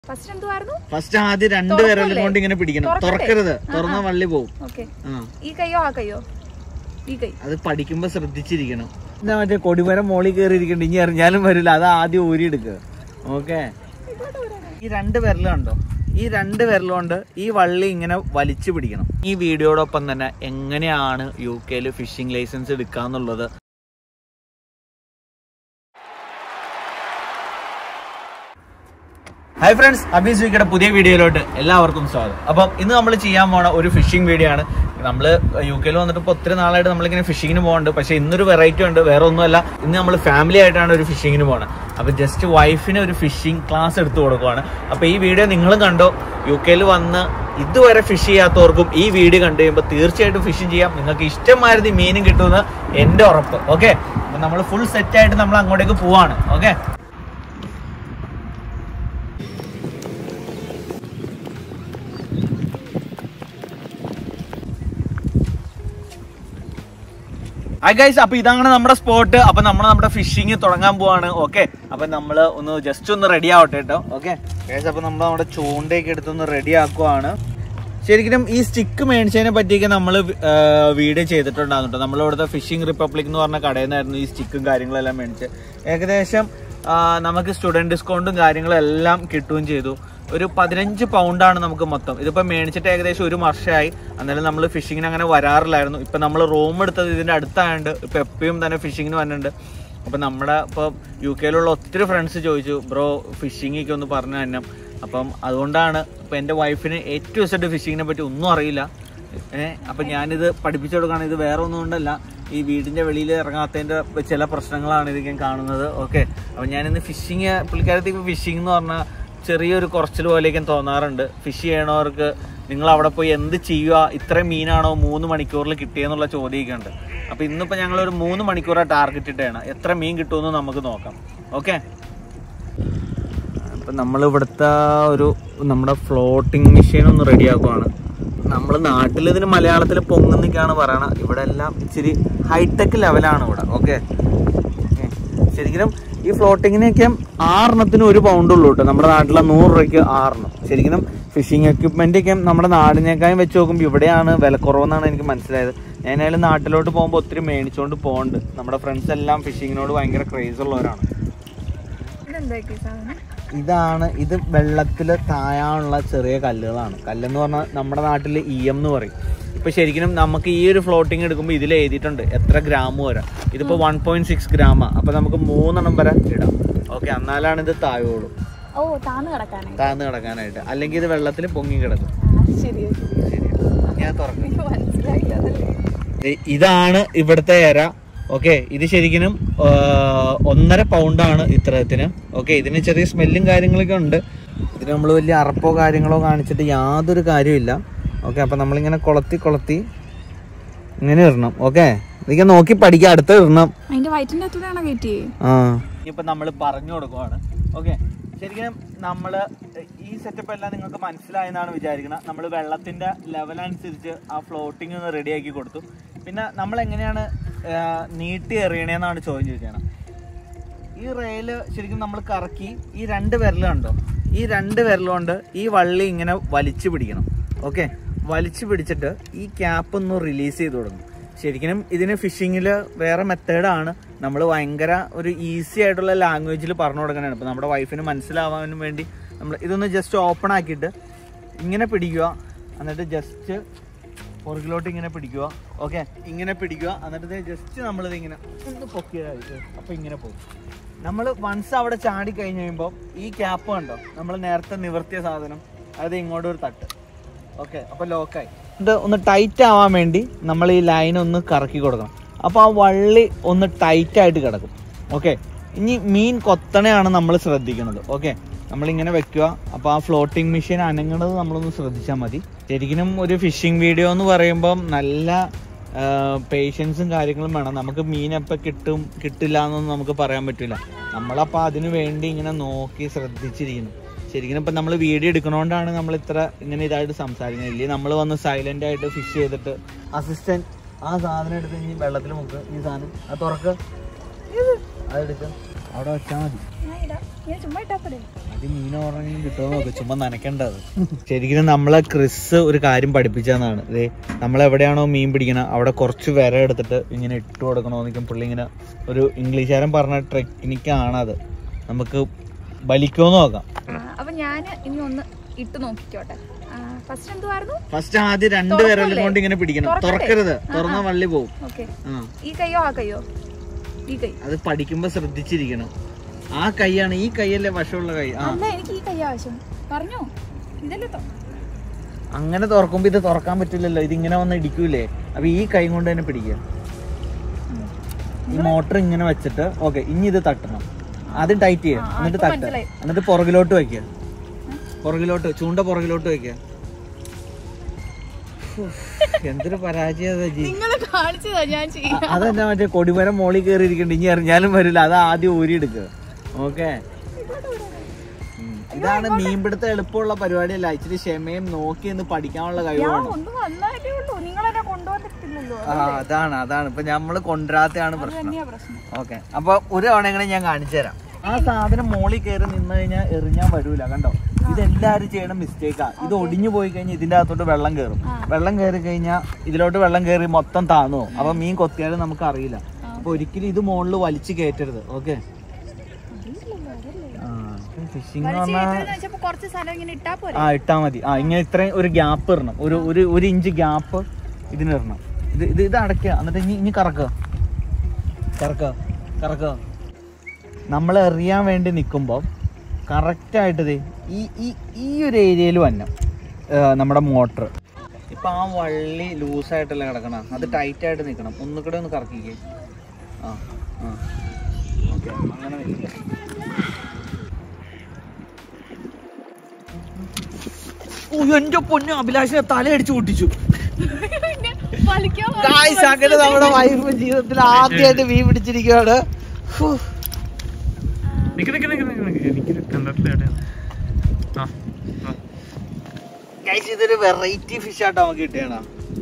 First എന്തുവായിരുന്നു first ആദ്യം രണ്ട് തുറക്കല്ലേ? വിരലും കൊണ്ട് ഇങ്ങനെ പിടിക്കണം തുറക്കണ്ടേ? തുറക്കരുത് തുറന്ന വള്ളി പോവും ഓക്കെ ആ ഈ കൈയോ ആ കൈയോ ഈ കൈ അത് പഠിക്കുമ്പോ ശ്രദ്ധിച്ചിരിക്കണം എന്താ മറ്റേ കൊടിമരം മോളിൽ കയറി ഇരിക്കണ്ട ഇനി അറിഞ്ഞാലും വരില്ല അത് ആദ്യം ഊരി എടുക്കുക ഓക്കെ ഈ രണ്ട് വിരലുണ്ടോ ഈ രണ്ട് വിരലുകൊണ്ട് ഈ വള്ളി ഇങ്ങനെ വലിച്ചു പിടിക്കണം ഈ വീഡിയോടൊപ്പം തന്നെ എങ്ങനെയാണ് യു കെയിൽ ഫിഷിംഗ് ലൈസൻസ് എടുക്കാന്നുള്ളത് ഹായ് ഫ്രണ്ട്സ് അബീസ് വീക്കയുടെ പുതിയ വീഡിയോയിലോട്ട് എല്ലാവർക്കും സ്വാഗതം അപ്പം ഇന്ന് നമ്മൾ ചെയ്യാൻ പോണ ഒരു ഫിഷിംഗ് വീഡിയോ ആണ് നമ്മൾ യു കെയിൽ വന്നിട്ട് ഇപ്പോൾ ഒത്തിരി നാളായിട്ട് നമ്മളിങ്ങനെ ഫിഷിങ്ങിന് പോകുന്നുണ്ട് പക്ഷേ ഇന്നൊരു വെറൈറ്റി ഉണ്ട് വേറെ ഒന്നുമല്ല ഇന്ന് നമ്മൾ ഫാമിലി ആയിട്ടാണ് ഒരു ഫിഷിങ്ങിന് പോകണം അപ്പോൾ ജസ്റ്റ് വൈഫിന് ഒരു ഫിഷിംഗ് ക്ലാസ് എടുത്തു കൊടുക്കുവാണ് അപ്പോൾ ഈ വീഡിയോ നിങ്ങളും കണ്ടോ യു കെയിൽ വന്ന് ഇതുവരെ ഫിഷ് ചെയ്യാത്തവർക്കും ഈ വീഡിയോ കണ്ടു കഴിയുമ്പോൾ തീർച്ചയായിട്ടും ഫിഷിംഗ് ചെയ്യാം നിങ്ങൾക്ക് ഇഷ്ടമായിരുന്നു മീനും കിട്ടുമെന്ന് എൻ്റെ ഉറപ്പ് ഓക്കെ അപ്പം നമ്മൾ ഫുൾ സെറ്റായിട്ട് നമ്മൾ അങ്ങോട്ടേക്ക് പോവാണ് ഓക്കെ ഹായ് ഗൈസ് അപ്പൊ ഇതാണ് നമ്മുടെ സ്പോട്ട് അപ്പൊ നമ്മൾ നമ്മുടെ ഫിഷിങ് തുടങ്ങാൻ പോവാണ് ഓക്കെ അപ്പൊ നമ്മൾ ഒന്ന് ജസ്റ്റ് ഒന്ന് റെഡി ആവട്ടെ കേട്ടോ ഓക്കെ ഗൈസ് അപ്പൊ നമ്മൾ നമ്മുടെ ചൂണ്ടയൊക്കെ എടുത്തൊന്ന് റെഡി ആക്കുവാണ് ശരിക്കും ഈ സ്റ്റിക്ക് മേടിച്ചതിനെ പറ്റിയൊക്കെ നമ്മൾ വീഡിയോ ചെയ്തിട്ടുണ്ടായിരുന്നു കേട്ടോ നമ്മൾ ഇവിടുത്തെ ഫിഷിംഗ് റിപ്പബ്ലിക് എന്ന് പറഞ്ഞ കടയിൽ നിന്നായിരുന്നു ഈ സ്റ്റിക്കും കാര്യങ്ങളെല്ലാം മേടിച്ച് ഏകദേശം ആ, നമുക്ക് സ്റ്റുഡൻറ് ഡിസ്കൗണ്ടും കാര്യങ്ങളും എല്ലാം കിട്ടുകയും ചെയ്തു ഒരു പതിനഞ്ച് പൗണ്ടാണ് നമുക്ക് മൊത്തം ഇതിപ്പോൾ മേടിച്ചിട്ട് ഏകദേശം ഒരു വർഷമായി എന്നാലും നമ്മൾ ഫിഷിങ്ങിന് അങ്ങനെ വരാറില്ലായിരുന്നു ഇപ്പം നമ്മൾ റൂം എടുത്തത് ഇതിൻ്റെ അടുത്തായതുകൊണ്ട് ഇപ്പം എപ്പോഴും തന്നെ ഫിഷിങ്ങിന് വന്നിട്ടുണ്ട് അപ്പം നമ്മുടെ ഇപ്പോൾ യു കെയിലുള്ള ഒത്തിരി ഫ്രണ്ട്സ് ചോദിച്ചു ബ്രോ ഫിഷിങ്ങൊക്കെ ഒന്ന് പറഞ്ഞു തന്നെ അപ്പം അതുകൊണ്ടാണ് ഇപ്പം എൻ്റെ വൈഫിന് ഏറ്റവും ഇഷ്ടമായിട്ട് ഫിഷിങ്ങിനെ പറ്റി ഒന്നും അറിയില്ല ഏഹ് അപ്പം ഞാനിത് പഠിപ്പിച്ചു കൊടുക്കുകയാണ് ഇത് വേറെ ഒന്നും കൊണ്ടല്ല ഈ വീടിൻ്റെ വെളിയിൽ ഇറങ്ങാത്തതിൻ്റെ ചില പ്രശ്നങ്ങളാണ് ഇത് ഞാൻ കാണുന്നത് ഓക്കെ അപ്പം ഞാനിന്ന് ഫിഷിങ് പുള്ളിക്കാരത്തേക്ക് ഇപ്പോൾ ഫിഷിംഗ് എന്ന് പറഞ്ഞാൽ ചെറിയൊരു കുറച്ചിൽ പോലെയൊക്കെ തോന്നാറുണ്ട് ഫിഷ് ചെയ്യണവർക്ക് നിങ്ങൾ അവിടെ പോയി എന്ത് ചെയ്യുക ഇത്രയും മീനാണോ മൂന്ന് മണിക്കൂറിൽ കിട്ടിയെന്നുള്ള ചോദ്യമൊക്കെ ഉണ്ട് അപ്പോൾ ഇന്നിപ്പോൾ ഞങ്ങൾ ഒരു മൂന്ന് മണിക്കൂറാണ് ടാർഗറ്റ് ഇട്ടാണ് എത്ര മീൻ കിട്ടുമെന്ന് നമുക്ക് നോക്കാം ഓക്കെ അപ്പം നമ്മൾ ഇവിടുത്തെ ഒരു നമ്മുടെ ഫ്ലോട്ടിംഗ് മെഷീൻ ഒന്ന് റെഡിയാക്കുവാണ് നമ്മൾ നാട്ടിൽ ഇതിന് മലയാളത്തിൽ പൊങ്ങുന്നൊക്കെയാണ് പറയണത് ഇവിടെ എല്ലാം ഇച്ചിരി ഹൈടെക് ലെവലാണ് ഇവിടെ ഓക്കെ ശരിക്കും ഈ ഫ്ലോട്ടിങ്ങിനൊക്കെ ആറെണ്ണത്തിന് ഒരു പൗണ്ട് ഉള്ളൂ കേട്ടോ നമ്മുടെ നാട്ടിലെ നൂറ് രൂപയ്ക്ക് ആറെണ്ണം ശരിക്കും ഫിഷിംഗ് എക്യുപ്മെന്റ് ഒക്കെ നമ്മുടെ നാടിനേക്കാളും വെച്ച് നോക്കുമ്പോൾ ഇവിടെയാണ് വില കുറവെന്നാണ് എനിക്ക് മനസ്സിലായത് ഞാൻ ഏതായാലും നാട്ടിലോട്ട് പോകുമ്പോൾ ഒത്തിരി മേടിച്ചുകൊണ്ട് പോകുന്നുണ്ട് നമ്മുടെ ഫ്രണ്ട്സ് എല്ലാം ഫിഷിങ്ങിനോട് ഭയങ്കര ക്രേസ് ഉള്ളവരാണ് ഇതെന്താക്കി സാധനം ഇതാണ് ഇത് വെള്ളത്തിൽ താഴാനുള്ള ചെറിയ കല്ലുകളാണ് കല്ലെന്ന് പറഞ്ഞാൽ നമ്മുടെ നാട്ടിൽ ഇ എം എന്ന് പറയും ഇപ്പൊ ശരിക്കും നമുക്ക് ഈ ഒരു ഫ്ലോട്ടിംഗ് എടുക്കുമ്പോൾ ഇതിൽ എഴുതിയിട്ടുണ്ട് എത്ര ഗ്രാം വരെ ഇതിപ്പോ വൺ പോയിന്റ് സിക്സ് ഗ്രാമാ അപ്പൊ നമുക്ക് മൂന്നെണ്ണം വരെ ഇടാം ഓക്കെ എന്നാലാണ് ഇത് താഴോളൂ ഓ താന്ന് കിടക്കാനായി താഴ്ന്നു കിടക്കാനായിട്ട് അല്ലെങ്കിൽ ഇത് വെള്ളത്തിൽ പൊങ്ങി കിടക്കും ശരി ശരി ഞാൻ തുറക്കും എനിക്ക് മനസ്സിലായില്ല അതല്ലേ ദേ ഇതാണ് ഇവിടുത്തെ എര ഓക്കെ ഇത് ശരിക്കും ഒന്നര പൗണ്ടാണ് ഇത്രത്തിന് ഓക്കെ ഇതിന് ചെറിയ സ്മെല്ലും കാര്യങ്ങളൊക്കെ ഉണ്ട് ഇതിന് നമ്മൾ വലിയ അറപ്പോ കാര്യങ്ങളോ കാണിച്ചിട്ട് യാതൊരു കാര്യമില്ല ഓക്കെ അപ്പം നമ്മളിങ്ങനെ കൊളത്തി കൊളത്തി ഇങ്ങനെ ഇടണം ഓക്കെ ഇതൊക്കെ നോക്കി പഠിക്കുക അടുത്ത് ഇടണം അതിന്റെ വയറ്റിന്റെ അകത്തൂടെയാണോ കയറ്റി ആ ഇപ്പൊ നമ്മൾ പറഞ്ഞു കൊടുക്കുവാണ് ഓക്കെ ശരിക്കും നമ്മൾ ഈ സെറ്റപ്പ് എല്ലാം നിങ്ങൾക്ക് മനസ്സിലായെന്നാണ് വിചാരിക്കുന്നത് നമ്മൾ വെള്ളത്തിന്റെ ലെവൽ അനുസരിച്ച് ആ ഫ്ലോട്ടിംഗ് ഒന്ന് റെഡിയാക്കി കൊടുത്തു പിന്നെ നമ്മൾ എങ്ങനെയാണ് ആ, നീട്ടി എറിയണേന്നാണ് ചോദ്യം ചോദിക്കണം ഈ റെയില് ശരിക്കും നമ്മൾ കറക്കി ഈ രണ്ട് വിരലുണ്ടോ ഈ രണ്ട് വിരലുകൊണ്ട് ഈ വള്ളി ഇങ്ങനെ വലിച്ചു പിടിക്കണം ഓക്കെ വലിച്ചു പിടിച്ചിട്ട് ഈ ക്യാപ്പ് ഒന്ന് റിലീസ് ചെയ്ത് കൊടുക്കണം ശരിക്കും ഇതിന് ഫിഷിങ്ങിൽ വേറെ മെത്തേഡാണ് നമ്മൾ ഭയങ്കര ഒരു ഈസി ആയിട്ടുള്ള ലാംഗ്വേജിൽ പറഞ്ഞു കൊടുക്കാനാണ് ഇപ്പം നമ്മുടെ വൈഫിന് മനസ്സിലാവാനും വേണ്ടി നമ്മൾ ഇതൊന്ന് ജസ്റ്റ് ഓപ്പൺ ആക്കിയിട്ട് ഇങ്ങനെ പിടിക്കുക എന്നിട്ട് ജസ്റ്റ് പുറകിലോട്ട് ഇങ്ങനെ പിടിക്കുക ഓക്കെ ഇങ്ങനെ പിടിക്കുക എന്നിട്ട് ജസ്റ്റ് നമ്മളിത് ഇങ്ങനെ ഒന്ന് പൊക്കിയതായിട്ട് അപ്പോൾ ഇങ്ങനെ പോകും നമ്മൾ വൺസ് അവിടെ ചാടി കഴിഞ്ഞ് കഴിയുമ്പോൾ ഈ ക്യാപ്പ് കണ്ടോ നമ്മൾ നേരത്തെ നിവർത്തിയ സാധനം അത് ഇങ്ങോട്ട് ഒരു തട്ട് ഓക്കെ അപ്പോൾ ലോക്കായി ഇത് ഒന്ന് ടൈറ്റ് ആവാൻ വേണ്ടി നമ്മൾ ഈ ലൈൻ ഒന്ന് കറക്കി കൊടുക്കണം അപ്പോൾ ആ വള്ളി ഒന്ന് ടൈറ്റ് ആയിട്ട് കിടക്കും ഓക്കെ ഇനി മീൻ കൊത്തണയാണ് നമ്മൾ ശ്രദ്ധിക്കുന്നത് ഓക്കെ നമ്മളിങ്ങനെ വെക്കുക അപ്പോൾ ആ ഫ്ലോട്ടിംഗ് മെഷീൻ അനങ്ങണത് നമ്മളൊന്ന് ശ്രദ്ധിച്ചാൽ മതി ശരിക്കും ഒരു ഫിഷിംഗ് വീഡിയോ എന്ന് പറയുമ്പം നല്ല പേഷ്യൻസും കാര്യങ്ങളും വേണം നമുക്ക് മീൻ എപ്പോൾ കിട്ടും കിട്ടില്ല എന്നൊന്നും നമുക്ക് പറയാൻ പറ്റില്ല നമ്മളപ്പോൾ അതിനു വേണ്ടി ഇങ്ങനെ നോക്കി ശ്രദ്ധിച്ചിരിക്കുന്നു ശരിക്കും ഇപ്പം നമ്മൾ വീഡിയോ എടുക്കണോണ്ടാണ് നമ്മൾ ഇത്ര ഇങ്ങനെ ഇതായിട്ട് സംസാരിക്കുന്നത് ഇല്ലേ നമ്മൾ വന്ന് സൈലന്റ് ആയിട്ട് ഫിഷ് ചെയ്തിട്ട് അസിസ്റ്റന്റ് ആ സാധനം എടുത്ത് ഇനി വെള്ളത്തിൽ മുക്ക് ഈ സാധനം അത് തുറക്ക് അതെടുക്ക അവിടെ വെച്ചാൽ മതി ഞാൻ ഇടാം ഇങ്ങനെ ചുമ്മാ ഇട്ടാ പോരെ അത് മീൻ ഉറങ്ങി കിട്ടുമോ നോക്ക് ചുമ്മാ നനയ്ക്കേണ്ടത് ശരിക്കും നമ്മളെ ക്രിസ് ഒരു കാര്യം പഠിപ്പിച്ചതാണ് ഇതേ നമ്മൾ എവിടെയാണോ മീൻ പിടിക്കണം അവിടെ കുറച്ച് വിര എടുത്തിട്ട് ഇങ്ങനെ ഇട്ട് കൊടുക്കണമെന്നിരിക്കും പുള്ളി ഇങ്ങനെ ഒരു ഇംഗ്ലീഷുകാരൻ പറഞ്ഞ ടെക്നിക്കാണ് അത് നമുക്ക് വലിക്കുമെന്ന് നോക്കാം ആ, അപ്പൊ ഞാൻ ഇനി ഒന്ന് ഇട്ട് നോക്കിക്കോട്ടെ ഫസ്റ്റ് എന്തുവായിരുന്നു ഫസ്റ്റ് ആദ്യം രണ്ട് വിരലും കൊണ്ട് ഇങ്ങനെ പിടിക്കണം തുറക്കണ്ടേ? തുറക്കരുത് തുറന്ന വള്ളി പോവും ഓക്കെ ആ ഈ കൈയോ ആ കൈയോ ഈ കൈ അത് പഠിക്കുമ്പോ ശ്രദ്ധിച്ചിരിക്കണം ആ കൈയാണ് ഈ കൈയല്ലേ വശമുള്ള കൈ ആ അല്ല എനിക്ക് ഈ കൈ ആവശ്യം പറഞ്ഞോ ഇതല്ലേ തൊ- അങ്ങനെ തുറക്കുമ്പോ ഇത് തുറക്കാൻ പറ്റില്ലല്ലോ ഇതിങ്ങനെ വന്ന് ഇടിക്കൂലേ അപ്പൊ ഈ കൈ കൊണ്ട് തന്നെ പിടിക്കുക ഈ മോട്ടർ ഇങ്ങനെ വെച്ചിട്ട് ഓക്കെ ഇനി ഇത് തട്ടണം ആദ്യം ടൈറ്റ് ചെയ്യുക ആ, എന്നിട്ട് ഇപ്പൊ തട്ടുക മനസ്സിലായി. എന്നിട്ട് പുറകിലോട്ട് വെക്കുക പുറകിലോട്ട് ചൂണ്ട പുറകിലോട്ട് വെക്കുക എന്തൊരു പരാജയ ജി നിങ്ങൾ കാണിച്ചതാ ഞാൻ ചെയ്യാം അ- അതെന്നാ മറ്റേ കൊടിമരം മോളിൽ കയറി ഇരിക്കണ്ട ഇനി എറിഞ്ഞാലും വരില്ല അത് ആദ്യം ഊരി എടുക്കുക ഓക്കെ ഇതാണ് മീൻപിടുത്തം എളുപ്പമുള്ള പരിപാടിയല്ല ഇച്ചിരി ക്ഷമയും നോക്കി എന്ന് പഠിക്കാനുള്ള ഞാൻ കഴിവാണ് ഒന്ന് വന്നാലേ ഉള്ളൂ നിങ്ങളെന്നെ കൊണ്ടുവന്നിട്ടില്ലല്ലോ ആ അതാണ് അതാണ് ഇപ്പൊ നമ്മള് കൊണ്ടുവരാത്തതാണ് അത് പ്രശ്നം തന്നെയാ പ്രശ്നം ഓക്കെ അപ്പൊ ഒരു തവണ എങ്ങനെ ഞാൻ കാണിച്ചു തരാം ആ സാധനം മോളിൽ കയറി നിന്ന് കഴിഞ്ഞാൽ എറിഞ്ഞാൻ വരൂല കണ്ടോ ഇതെല്ലാരും ചെയ്യണ മിസ്റ്റേക്കാ ഇത് ഒടിഞ്ഞു പോയി കഴിഞ്ഞാൽ ഇതിന്റെ അകത്തോട്ട് വെള്ളം കയറും ആ. വെള്ളം കയറി കഴിഞ്ഞാൽ ഇതിലോട്ട് വെള്ളം കയറി മൊത്തം താന്നു പോകും. അപ്പൊ മീൻ കൊത്തിയാലും നമുക്ക് അറിയില്ല അപ്പൊ ഒരിക്കലും ഇത് മുകളിൽ വലിച്ചു കയറ്റരുത് ഓക്കെ ഫിഷിംഗ് എന്ന് പറഞ്ഞാൽ വെച്ചപ്പോ കുറച്ച് സ്ഥലം ഇങ്ങനെ ഇട്ടാ പോരെ ആ ഇട്ടാ മതി ആ ഇങ്ങനെ ഇത്രയും ഒരു ഗ്യാപ്പ് ഇടണം ഒരു ഒരു ഒരു ഇഞ്ച് ഗ്യാപ്പ് ഇതിന് ഇടണം ഇത് ഇത് ഇത് അടയ്ക്കുക എന്നിട്ട് ഇനി ഇനി കറക്കുക കറക്കുക കറക്കുക നമ്മൾ എറിയാൻ വേണ്ടി നിൽക്കുമ്പോൾ കറക്റ്റായിട്ട് ഇത് ഈ ഈ ഈ ഒരു ഏരിയയിൽ വരണം നമ്മുടെ മോട്ടർ ഇപ്പം ആ വള്ളി ലൂസായിട്ടല്ല കിടക്കണം അത് ടൈറ്റായിട്ട് നിൽക്കണം ഒന്നുകൂടെ ഒന്ന് കറക്കിക്കേ ആ ആ ഓക്കെ അങ്ങനെ നിൽക്കുക ഓ എന്റെ പൊന്നു അഭിലാഷിനെ തലയടിച്ച് പൊട്ടിച്ചു വലിക്കാൻ ഗായ്സ് അങ്ങനെ നമ്മുടെ വൈഫ് ജീവിതത്തിൽ ആദ്യമായിട്ട് മീൻ പിടിച്ചിരിക്കുകയാണ് ഫു. നിക്ക് നിക്ക് നിക്ക് നിക്ക് നിക്ക്. എനിക്ക് കണ്ടിട്ടില്ല എവിടെയാണ് ആ ആ. ഗായ്സ് ഇതൊരു വെറൈറ്റി ഫിഷ് ആട്ടോ നമുക്ക് കിട്ടിയാണ്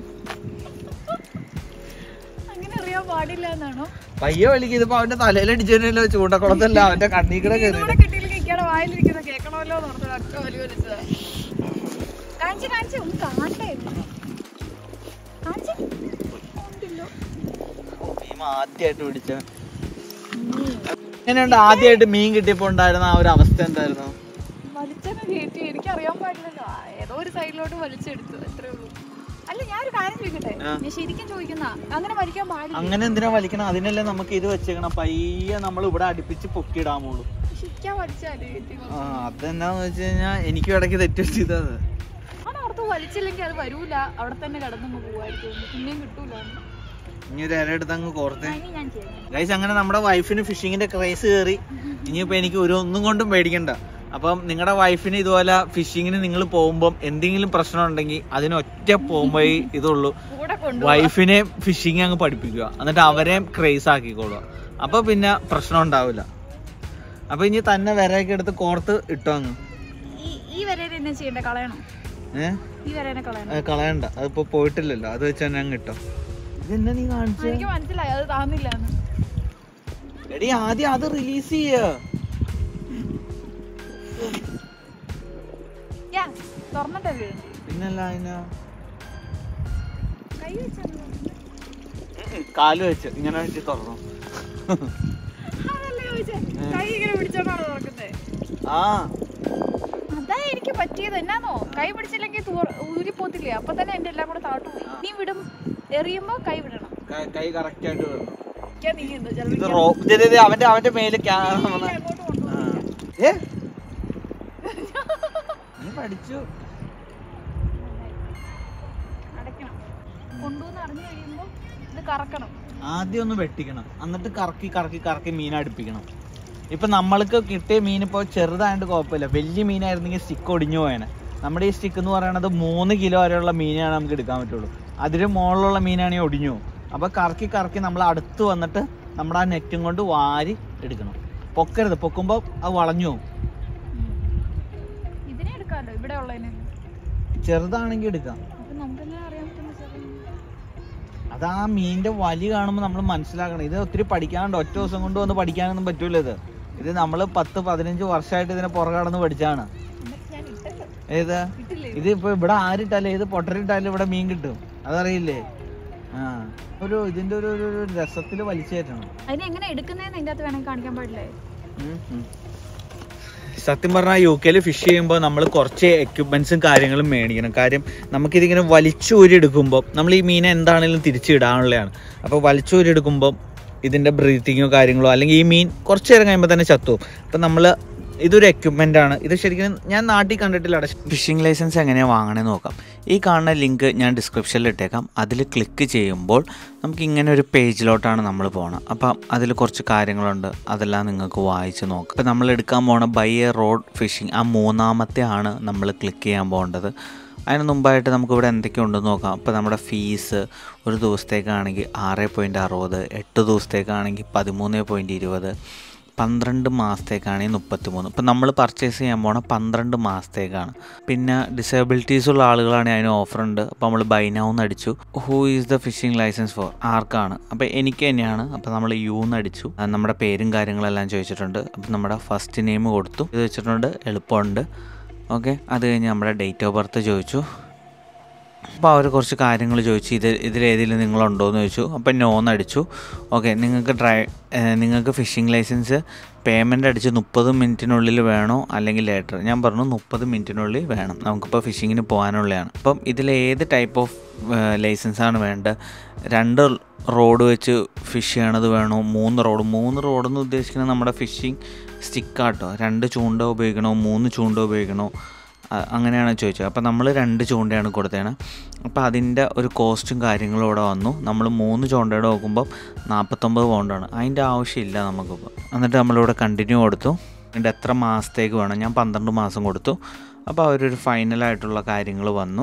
അങ്ങനെ അറിയാൻ പാടില്ല എന്നാണോ പയ്യെ വലിക്കും ഇതിപ്പോ അവന്റെ തലയിലടിച്ചതിനല്ലോ ചൂണ്ടക്കുളത്തല്ല അവന്റെ കണ്ണീക്കടെ കയറി ഇതുകൂടെ കിട്ടിയില്ലെങ്കിൽ ഇയാളെ വായിലിരിക്കുന്ന കേൾക്കണമല്ലോ എന്ന് ഓർത്ത് ഒറ്റ വലി വലിച്ചതാ കാണിച്ച് കാണിച്ച് ഒന്ന് കാണട്ടെ കാണിച്ച് ഉണ്ടല്ലോ. മീൻ ആദ്യമായിട്ട് പിടിച്ച എങ്ങനെയുണ്ട് ആദ്യമായിട്ട് മീൻ കിട്ടിയപ്പോ ഉണ്ടായിരുന്ന ആ ഒരു അവസ്ഥ എന്തായിരുന്നു വലിച്ചങ്ങ് കയറ്റി എനിക്കറിയാൻ പാടില്ലല്ലോ ആ, ഏതോ ഒരു സൈഡിലോട്ട് വലിച്ചെടുത്തു അത്രേ ഉള്ളൂ അല്ല ഞാനൊരു കാര്യം ചോദിക്കട്ടെ ആ. ഞാൻ ശരിക്കും ചോദിക്കുന്ന അങ്ങനെ വലിക്കാൻ പാടില്ല അങ്ങനെ എന്തിനാ വലിക്കണം അതിനല്ലേ നമുക്ക് ഇത് വെച്ചേക്കണം പയ്യെ നമ്മൾ ഇവിടെ അടുപ്പിച്ച് പൊക്കിയിടാമുള്ളൂ ശരിക്കാൻ വലിച്ചാലേ കയറ്റി ആ അതെന്നാന്ന് വെച്ച് കഴിഞ്ഞാൽ എനിക്കും ഇടയ്ക്ക് തെറ്റ് ചെയ്തത് ആണ് ഓർത്ത് വലിച്ചില്ലെങ്കിൽ അത് വരൂല അവിടെ തന്നെ കിടന്നങ്ങ് പോവായിരിക്കും പിന്നെയും കിട്ടൂല ഇനി ഒരു ഇര എടുത്ത് അങ്ങ് കോർത്തേ ആ, ഇനി ഞാൻ ചെയ്യാം ഗൈസ് അങ്ങനെ നമ്മുടെ വൈഫിന് ഫിഷിങ്ങിന്റെ ക്രൈസ് കയറി ഇനിയിപ്പോ എനിക്ക് ഒരു ഒന്നും കൊണ്ടും പേടിക്കണ്ട അപ്പം നിങ്ങളുടെ വൈഫിന് ഇതുപോലെ ഫിഷിങ്ങിന് നിങ്ങൾ പോകുമ്പോൾ എന്തെങ്കിലും പ്രശ്നം ഉണ്ടെങ്കിൽ അതിന് ഒറ്റ പോകുമ്പോ ഇതുള്ളൂ കൂടെ കൊണ്ടു വൈഫിനെ ഫിഷിങ് അങ്ങ് പഠിപ്പിക്കുക എന്നിട്ട് അവരെ ക്രേസ് ആക്കിക്കോളുക അപ്പൊ പിന്നെ പ്രശ്നം ഉണ്ടാവില്ല അപ്പൊ ഇനി തന്നെ വിരയൊക്കെ എടുത്ത് കോർത്ത് ഇട്ടോ അങ്ങ് ഈ ഈ വരേനെ എന്നെ ചെയ്യണ്ട കളയണോ ഏഹ് ഈ വരേനെ കളയണം അത് കളയണ്ട അതിപ്പോ പോയിട്ടില്ലല്ലോ അത് വെച്ച് തന്നെ അങ്ങ് ഇട്ടോ ഇതെന്നാ നീ ആ, കാണിച്ചേ എനിക്ക് മനസ്സിലായി അത് താന്നില്ല എടി ആദ്യം അത് റിലീസ് ചെയ്യ ഞാൻ തുറന്നിട്ടേ വീഴുന്നു പിന്നല്ല അതിനാ കൈ വെച്ചാൽ കാല് വെച്ച് ഇങ്ങനെ വെച്ച് തുറന്നു അതല്ലേ ചോദിച്ചേ കൈ ഇങ്ങനെ പിടിച്ചോണ്ടാണ് തുറക്കുന്നത് ആ അതാ എനിക്ക് പറ്റിയത് എന്നാന്നോ കൈ പിടിച്ചില്ലെങ്കിൽ തുറ- ഊരിപ്പോത്തില്ലേ അപ്പൊ തന്നെ എന്റെ എല്ലാം കൂടെ താട്ടു പോയി നീ വിടും എറിയുമ്പോ കൈ വിടണം ക- കൈ കറക്റ്റ് ആയിട്ട് വരണം ഇരിക്കാൻ നീ എന്തോ ഇത് ചിലപ്പോ റോ ദേ, ദേ, ദേ, അവന്റെ അവന്റെ മേല് ക്യാമറ അങ്ങോട്ട് കൊണ്ടുപോകും ഏ നീ പഠിച്ചു അടയ്ക്കണം കൊണ്ടുവന്ന് അറിഞ്ഞു കഴിയുമ്പോ ഇത് കറക്കണം ആദ്യം ഒന്ന് വെട്ടിക്കണം എന്നിട്ട് കറക്കി കറക്കി കറക്കി മീൻ അടുപ്പിക്കണം ഇപ്പൊ നമ്മൾക്ക് കിട്ടിയ മീൻ ഇപ്പോൾ ചെറുതായിട്ട് കുഴപ്പമില്ല വലിയ മീനായിരുന്നെങ്കിൽ സ്റ്റിക്ക് ഒടിഞ്ഞു പോയേനെ നമ്മുടെ ഈ സ്റ്റിക്ക് എന്ന് പറയുന്നത് മൂന്ന് കിലോ വരെയുള്ള മീനാണ് നമുക്ക് എടുക്കാൻ പറ്റുള്ളൂ അതിന് മുകളിലുള്ള മീനാണെങ്കിൽ ഒടിഞ്ഞു പോകും അപ്പൊ കറക്കി കറക്കി നമ്മൾ അടുത്ത് വന്നിട്ട് നമ്മുടെ ആ നെറ്റും കൊണ്ട് വാരി എടുക്കണം പൊക്കരുത് പൊക്കുമ്പോൾ അത് വളഞ്ഞു പോകും ഇതിനെ എടുക്കാമല്ലോ ഇവിടെ ഉള്ളതിന് ചെറുതാണെങ്കിൽ എടുക്കാം അപ്പൊ നമുക്കെല്ലാം അറിയാൻ പറ്റുന്ന ചെറിയ അത് ആ മീനിന്റെ വലി കാണുമ്പോൾ നമ്മൾ മനസ്സിലാക്കണം ഇത് ഒത്തിരി പഠിക്കാനുണ്ട് ഒറ്റ ദിവസം കൊണ്ട് വന്ന് പഠിക്കാനൊന്നും പറ്റൂല ഇത് ഇത് നമ്മൾ പത്ത് പതിനഞ്ച് വർഷമായിട്ട് ഇതിനെ പുറകടന്ന് പഠിച്ചാണ് എന്നിട്ട് ഞാൻ ഇട്ടല്ലോ ഏത് ഇട്ടില്ലേ ഇത് ഇപ്പൊ ഇവിടെ ആരിട്ടാലും ഏത് പൊട്ടരിട്ടാലും ഇവിടെ മീൻ കിട്ടും അതറിയില്ലേ ആ ഒരു ഇതിന്റെ ഒരു ഒരു ഒരു രസത്തിൽ വലിച്ചു കയറ്റണം അതിനെ എങ്ങനെ എടുക്കുന്നതെന്ന് അതിന്റെ അകത്ത് വേണമെങ്കിൽ കാണിക്കാൻ പാടില്ലേ സത്യം പറഞ്ഞാൽ യു കെയിൽ ഫിഷ് ചെയ്യുമ്പോൾ നമ്മൾ കുറച്ച് എക്യുപ്മെന്റ്സും കാര്യങ്ങളും മേടിക്കണം കാര്യം നമുക്കിതിങ്ങനെ വലിച്ചൂരി എടുക്കുമ്പോൾ നമ്മൾ ഈ മീനെ എന്താണെങ്കിലും തിരിച്ചിടാനുള്ളതാണ് അപ്പോൾ വലിച്ചൂരി എടുക്കുമ്പോൾ ഇതിൻ്റെ ബ്രീത്തിങ്ങോ കാര്യങ്ങളോ അല്ലെങ്കിൽ ഈ മീൻ കുറച്ച് നേരം കഴിയുമ്പോൾ തന്നെ ചത്തു അപ്പം നമ്മൾ ഇതൊരു എക്യുപ്മെൻ്റ് ആണ് ഇത് ശരിക്കും ഞാൻ നാട്ടിൽ കണ്ടിട്ടില്ല ഫിഷിംഗ് ലൈസൻസ് എങ്ങനെയാണ് വാങ്ങണമെന്ന് നോക്കാം ഈ കാണുന്ന ലിങ്ക് ഞാൻ ഡിസ്ക്രിപ്ഷനിൽ ഇട്ടേക്കാം അതിൽ ക്ലിക്ക് ചെയ്യുമ്പോൾ നമുക്ക് ഇങ്ങനെ ഒരു പേജിലോട്ടാണ് നമ്മൾ പോകണം അപ്പം അതിൽ കുറച്ച് കാര്യങ്ങളുണ്ട് അതെല്ലാം നിങ്ങൾക്ക് വായിച്ച് നോക്കാം ഇപ്പം നമ്മൾ എടുക്കാൻ പോണ ബൈ എ റോഡ് ഫിഷിംഗ് ആ മൂന്നാമത്തെ ആണ് നമ്മൾ ക്ലിക്ക് ചെയ്യാൻ പോകേണ്ടത് അതിന് മുമ്പായിട്ട് നമുക്കിവിടെ എന്തൊക്കെ ഉണ്ടെന്ന് നോക്കാം അപ്പോൾ നമ്മുടെ ഫീസ് ഒരു ദിവസത്തേക്കാണെങ്കിൽ ആറ് പോയിൻറ്റ് അറുപത് എട്ട് ദിവസത്തേക്കാണെങ്കിൽ പതിമൂന്ന് പോയിൻറ്റ് ഇരുപത് പന്ത്രണ്ട് മാസത്തേക്കാണെങ്കിൽ മുപ്പത്തി മൂന്ന് ഇപ്പം നമ്മൾ പർച്ചേസ് ചെയ്യാൻ പോണ പന്ത്രണ്ട് മാസത്തേക്കാണ് പിന്നെ ഡിസേബിലിറ്റീസ് ഉള്ള ആളുകളാണെങ്കിൽ അതിന് ഓഫർ ഉണ്ട് അപ്പോൾ നമ്മൾ ബൈനൗന്ന് അടിച്ചു who is the fishing licence for ആർക്കാണ് അപ്പോൾ എനിക്ക് തന്നെയാണ് അപ്പോൾ നമ്മൾ യൂന്ന് അടിച്ചു അത് നമ്മുടെ പേരും കാര്യങ്ങളെല്ലാം ചോദിച്ചിട്ടുണ്ട് അപ്പം നമ്മുടെ ഫസ്റ്റ് നെയിം കൊടുത്തു ഇത് വെച്ചിട്ടുണ്ട് എളുപ്പമുണ്ട് ഓക്കെ അത് കഴിഞ്ഞ് നമ്മുടെ ഡേറ്റ് ഓഫ് ബർത്ത് ചോദിച്ചു അപ്പോൾ അവർ കുറച്ച് കാര്യങ്ങൾ ചോദിച്ചു ഇത് ഇതിലേതെങ്കിലും നിങ്ങളുണ്ടോ എന്ന് ചോദിച്ചു അപ്പം നോന്ന് അടിച്ചു ഓക്കെ നിങ്ങൾക്ക് ഡ്രൈ ഏഹ് നിങ്ങൾക്ക് ഫിഷിംഗ് ലൈസൻസ് പേയ്മെൻ്റ് അടിച്ച് മുപ്പത് മിനിറ്റിനുള്ളിൽ വേണോ അല്ലെങ്കിൽ ലേറ്റർ ഞാൻ പറഞ്ഞു മുപ്പത് മിനിറ്റിനുള്ളിൽ വേണം നമുക്കിപ്പോൾ ഫിഷിങ്ങിന് പോകാനുള്ളതാണ് അപ്പം ഇതിൽ ഏത് ടൈപ്പ് ഓഫ് ലൈസൻസ് ആണ് വേണ്ടത് രണ്ട് റോഡ് വെച്ച് ഫിഷ് ചെയ്യണത് വേണോ മൂന്ന് റോഡ് മൂന്ന് റോഡ് എന്ന് ഉദ്ദേശിക്കുന്നത് നമ്മുടെ ഫിഷിംഗ് സ്റ്റിക്കാട്ടോ രണ്ട് ചൂണ്ട ഉപയോഗിക്കണോ മൂന്ന് ചൂണ്ട ഉപയോഗിക്കണോ അ- അങ്ങനെയാണ് ചോദിച്ചത് അപ്പോൾ നമ്മൾ രണ്ട് ചൂണ്ടയാണ് കൊടുത്തേണ് അപ്പോൾ അതിൻ്റെ ഒരു കോസ്റ്റും കാര്യങ്ങളും ഇവിടെ വന്നു നമ്മൾ മൂന്ന് ചൂണ്ടയുടെ നോക്കുമ്പോൾ നാൽപ്പത്തൊമ്പത് പൗണ്ടാണ് അതിൻ്റെ ആവശ്യമില്ല നമുക്കിപ്പോൾ എന്നിട്ട് നമ്മളിവിടെ കണ്ടിന്യൂ കൊടുത്തു അതിൻ്റെ എത്ര മാസത്തേക്ക് വേണം ഞാൻ പന്ത്രണ്ട് മാസം കൊടുത്തു അപ്പോൾ അവരൊരു ഫൈനലായിട്ടുള്ള കാര്യങ്ങൾ വന്നു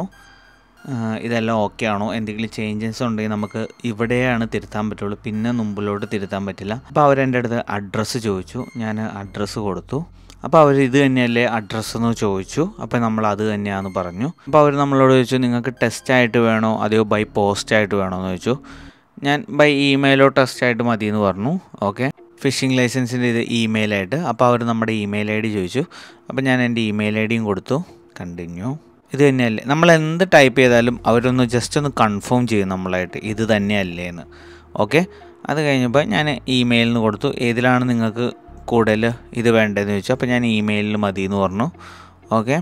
ആഹ് ഇതെല്ലാം ഓക്കെ ആണോ എന്തെങ്കിലും ചേഞ്ചസ് ഉണ്ടെങ്കിൽ നമുക്ക് ഇവിടെയാണ് തിരുത്താൻ പറ്റുള്ളൂ പിന്നെ മുമ്പിലോട്ട് തിരുത്താൻ പറ്റില്ല അപ്പോൾ അവരെൻ്റെ അടുത്ത് അഡ്രസ്സ് ചോദിച്ചു ഞാൻ അഡ്രസ്സ് കൊടുത്തു അപ്പോൾ അവർ ഇത് തന്നെയല്ലേ അഡ്രസ്സ് എന്ന് ചോദിച്ചു അപ്പോൾ നമ്മൾ അത് തന്നെയാണെന്ന് പറഞ്ഞു അപ്പോൾ അവർ നമ്മളോട് ചോദിച്ചു നിങ്ങൾക്ക് ടെസ്റ്റ് ആയിട്ട് വേണോ അതെയോ ബൈ പോസ്റ്റ് ആയിട്ട് വേണോ എന്ന് ചോദിച്ചു ഞാൻ ബൈ ഇമെയിലോ ടെസ്റ്റ് ആയിട്ട് മതി എന്ന് പറഞ്ഞു ഓക്കെ ഫിഷിംഗ് ലൈസൻസിൻ്റെ ഇത് ഇമെയിലായിട്ട് അപ്പോൾ അവർ നമ്മുടെ ഇമെയിൽ ഐ ഡി ചോദിച്ചു അപ്പോൾ ഞാൻ എൻ്റെ ഇമെയിൽ ഐ ഡിയും കൊടുത്തു കണ്ടിന്യൂ ഇത് തന്നെയല്ലേ നമ്മൾ എന്ത് ടൈപ്പ് ചെയ്താലും അവരൊന്ന് ജസ്റ്റ് ഒന്ന് കൺഫേം ചെയ്യും നമ്മളായിട്ട് ഇത് തന്നെയല്ലേ എന്ന് ഓക്കെ അത് കഴിഞ്ഞപ്പോൾ ഞാൻ ഇമെയിലിൽ നിന്ന് കൊടുത്തു ഏതിലാണ് നിങ്ങൾക്ക് കൂടുതൽ ഇത് വേണ്ടതെന്ന് ചോദിച്ചു അപ്പോൾ ഞാൻ ഇമെയിലിൽ മതി എന്ന് പറഞ്ഞു ഓക്കെ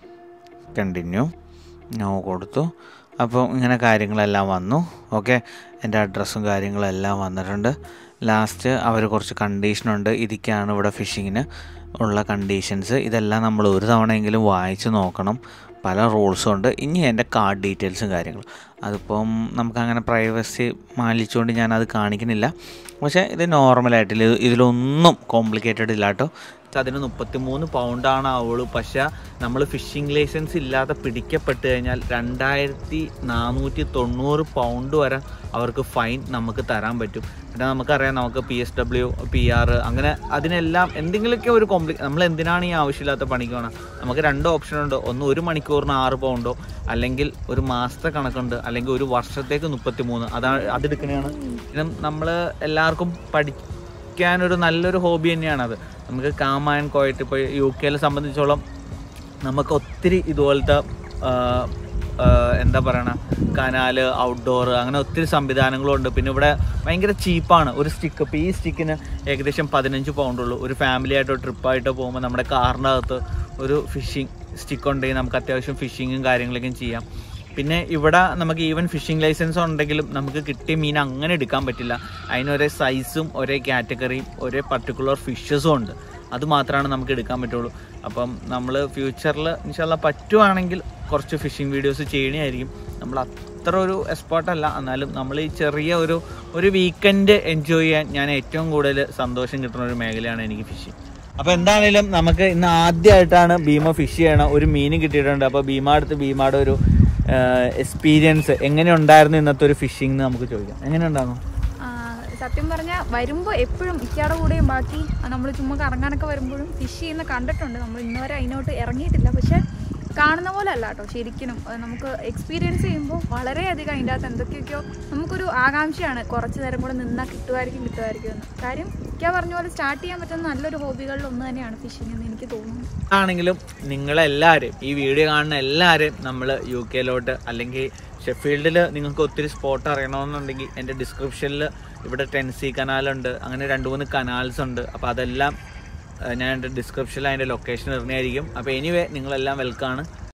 കണ്ടിന്യൂ നോ കൊടുത്തു അപ്പോൾ ഇങ്ങനെ കാര്യങ്ങളെല്ലാം വന്നു ഓക്കെ എൻ്റെ അഡ്രസ്സും കാര്യങ്ങളെല്ലാം വന്നിട്ടുണ്ട് ലാസ്റ്റ് അവർ കുറച്ച് കണ്ടീഷനുണ്ട് ഇതൊക്കെയാണ് ഇവിടെ ഫിഷിങ്ങിന് ഉള്ള കണ്ടീഷൻസ് ഇതെല്ലാം നമ്മൾ ഒരു തവണയെങ്കിലും വായിച്ച് നോക്കണം പല റൂൾസും ഉണ്ട് ഇനി എൻ്റെ കാർഡ് ഡീറ്റെയിൽസും കാര്യങ്ങളും അതിപ്പം നമുക്കങ്ങനെ പ്രൈവസി മാനിച്ചുകൊണ്ട് ഞാനത് കാണിക്കുന്നില്ല പക്ഷേ ഇത് നോർമലായിട്ട് ഇത് ഇതിലൊന്നും കോംപ്ലിക്കേറ്റഡ് ഇല്ല കേട്ടോ അതിന് മുപ്പത്തി മൂന്ന് പൗണ്ടാണ് ആവുള്ളൂ പക്ഷേ നമ്മൾ ഫിഷിംഗ് ലൈസൻസ് ഇല്ലാതെ പിടിക്കപ്പെട്ട് കഴിഞ്ഞാൽ രണ്ടായിരത്തി നാനൂറ്റി തൊണ്ണൂറ് പൗണ്ട് വരെ അവർക്ക് ഫൈൻ നമുക്ക് തരാൻ പറ്റും പിന്നെ നമുക്കറിയാം നമുക്ക് P S W P R അങ്ങനെ അതിനെല്ലാം എന്തെങ്കിലുമൊക്കെ ഒരു കോംപ്ലി നമ്മൾ എന്തിനാണ് ഈ ആവശ്യമില്ലാത്ത പണിക്ക് പോകണം നമുക്ക് രണ്ട് ഓപ്ഷൻ ഉണ്ട് ഒന്ന് ഒരു മണിക്കൂറിന് ആറ് പൗണ്ടോ അല്ലെങ്കിൽ ഒരു മാസത്തെ കണക്കുണ്ട് അല്ലെങ്കിൽ ഒരു വർഷത്തേക്ക് മുപ്പത്തി മൂന്ന് അതാണ് അതെടുക്കണതാണ് പിന്നെ നമ്മൾ എല്ലാവർക്കും പഠിക്കാനൊരു നല്ലൊരു ഹോബി തന്നെയാണത് നമുക്ക് കാമാൻ കോയിട്ട് ഇപ്പോൾ യു കെയിലെ സംബന്ധിച്ചോളം നമുക്ക് ഒത്തിരി ഇതുപോലത്തെ ആ, ആ, എന്താ പറയണ കനാല് ഔട്ട്ഡോർ അങ്ങനെ ഒത്തിരി സംവിധാനങ്ങളുണ്ട് പിന്നെ ഇവിടെ ഭയങ്കര ചീപ്പാണ് ഒരു സ്റ്റിക്ക് ഇപ്പോൾ ഈ സ്റ്റിക്കിന് ഏകദേശം പതിനഞ്ച് പൗണ്ടുള്ളൂ ഒരു ഫാമിലി ആയിട്ടോ ട്രിപ്പായിട്ടോ പോകുമ്പോൾ നമ്മുടെ കാറിനകത്ത് ഒരു ഫിഷിംഗ് സ്റ്റിക്ക് ഉണ്ടെങ്കിൽ നമുക്ക് അത്യാവശ്യം ഫിഷിങ്ങും കാര്യങ്ങളൊക്കെ ചെയ്യാം പിന്നെ ഇവിടെ നമുക്ക് ഈവൻ ഫിഷിംഗ് ലൈസൻസ് ഉണ്ടെങ്കിലും നമുക്ക് കിട്ടിയ മീൻ അങ്ങനെ എടുക്കാൻ പറ്റില്ല അതിനൊരേ സൈസും ഒരേ കാറ്റഗറിയും ഒരേ പർട്ടിക്കുലർ ഫിഷസും ഉണ്ട് അത് മാത്രമാണ് നമുക്ക് എടുക്കാൻ പറ്റുള്ളൂ അപ്പം നമ്മൾ ഫ്യൂച്ചറിൽ ഇൻഷാല്ല പറ്റുവാണെങ്കിൽ കുറച്ച് ഫിഷിംഗ് വീഡിയോസ് ചെയ്യണമായിരിക്കും നമ്മൾ അത്ര ഒരു എക്സ്പേർട്ട് അല്ല എന്നാലും നമ്മൾ ഈ ചെറിയ ഒരു ഒരു വീക്കെൻഡ് എൻജോയ് ചെയ്യാൻ ഞാൻ ഏറ്റവും കൂടുതൽ സന്തോഷം കിട്ടുന്ന ഒരു മേഖലയാണ് എനിക്ക് ഫിഷിംഗ് അപ്പൊ എന്താണേലും നമുക്ക് ഇന്ന് ആദ്യമായിട്ടാണ് ഭീമ ഫിഷ് ചെയ്യണം ഒരു മീനും കിട്ടിയിട്ടുണ്ട് അപ്പൊ ഭീമ അടുത്ത് ഭീമയുടെ ഒരു എക്സ്പീരിയൻസ് എങ്ങനെ ഉണ്ടായിരുന്നു ഇന്നത്തെ ഒരു ഫിഷിംഗ് നമുക്ക് ചോദിക്കാം എങ്ങനെ ഉണ്ടായിരുന്നു ആ, സത്യം പറഞ്ഞാൽ വരുമ്പോൾ എപ്പോഴും ഇക്കയുടെ കൂടെയും ബാക്കി നമ്മൾ ചുമ്മാ കറങ്ങാനൊക്കെ വരുമ്പോഴും ഫിഷ് ചെയ്യുന്ന കണ്ടിട്ടുണ്ട് നമ്മൾ ഇന്നുവരെ അതിനോട്ട് ഇറങ്ങിയിട്ടില്ല പക്ഷെ കാണുന്ന പോലെ അല്ല കേട്ടോ ശരിക്കും അത് നമുക്ക് എക്സ്പീരിയൻസ് ചെയ്യുമ്പോൾ വളരെയധികം അതിൻ്റെ അകത്ത് എന്തൊക്കെയൊക്കെയോ നമുക്കൊരു ആകാംക്ഷയാണ് കുറച്ച് നേരം കൂടെ നിന്നാൽ കിട്ടുമായിരിക്കും കിട്ടുമായിരിക്കും എന്ന് കാര്യം ഇക്ക പറഞ്ഞ പോലെ സ്റ്റാർട്ട് ചെയ്യാൻ പറ്റുന്ന നല്ലൊരു ഹോബികളിൽ ഒന്ന് തന്നെയാണ് ഫിഷിംഗ് എന്ന് എനിക്ക് തോന്നുന്നു ആണെങ്കിലും നിങ്ങളെല്ലാവരും ഈ വീഡിയോ കാണുന്ന എല്ലാവരും നമ്മൾ യു കെയിലോട്ട് അല്ലെങ്കിൽ ഷെഫീൽഡിൽ നിങ്ങൾക്ക് ഒത്തിരി സ്പോട്ട് അറിയണമെന്നുണ്ടെങ്കിൽ എൻ്റെ ഡിസ്ക്രിപ്ഷനിൽ ഇവിടെ ടെൻസി കനാലുണ്ട് അങ്ങനെ രണ്ട് മൂന്ന് കനാൽസ് ഉണ്ട് അപ്പോൾ അതെല്ലാം ഏഹ്, ഞാൻ എൻ്റെ ഡിസ്ക്രിപ്ഷനിൽ അതിൻ്റെ ലൊക്കേഷൻ ഇടുന്നതായിരിക്കും അപ്പോൾ എനിവേ നിങ്ങളെല്ലാം വെൽക്കാണ്